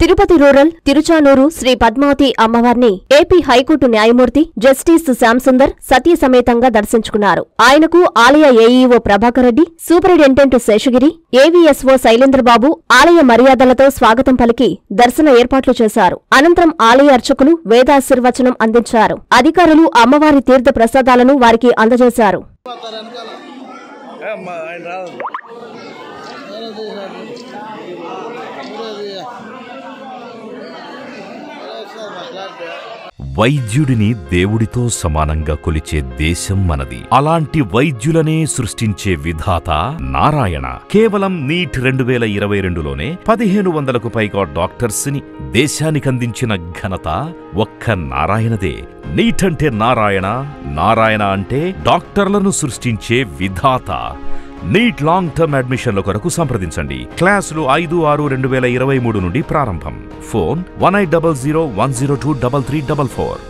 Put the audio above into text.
Tirupati rural Tiruchanur Sri Padmavati అమ్మవారిని AP high court న్యాయమూర్తి justice Shyamsundar సతీ సమేతంగా దర్శించుకున్నారు ఆయనకు ఆలయ AEO Prabhakar Reddy superintendent Seshagiri AVSO Sailendrababu ఆలయ మర్యాదలతో స్వాగతం పలికి దర్శన ఏర్పాట్లు చేశారు అనంతరం ఆలయ అర్చకులు వేదాశీర్వచనం అందించారు అధికారులు అమ్మవారి తీర్థ ప్రసాదాలను వారికి అందజేశారు ఏ అమ్మా, ఆయన రాదు వైద్యుడిని దేవుడితో సమానంగా కొలిచే దేశం మనది అలాంటి వైద్యులనే సృష్టించే విధాత నారాయణ కేవలం నీట్ రెండు వేల ఇరవై రెండులోనే పదిహేను వందలకు పైగా డాక్టర్స్ ని దేశానికి అందించిన ఘనత ఒక్క నారాయణదే నీట్ అంటే నారాయణ నారాయణ అంటే డాక్టర్లను సృష్టించే విధాత నీట్ లాంగ్ టర్మ్ అడ్మిషన్ల కొరకు సంప్రదించండి క్లాసులు ఐదు ఆరు రెండు వేల ఇరవై మూడు నుండి ప్రారంభం phone one eight double zero one zero two double three double four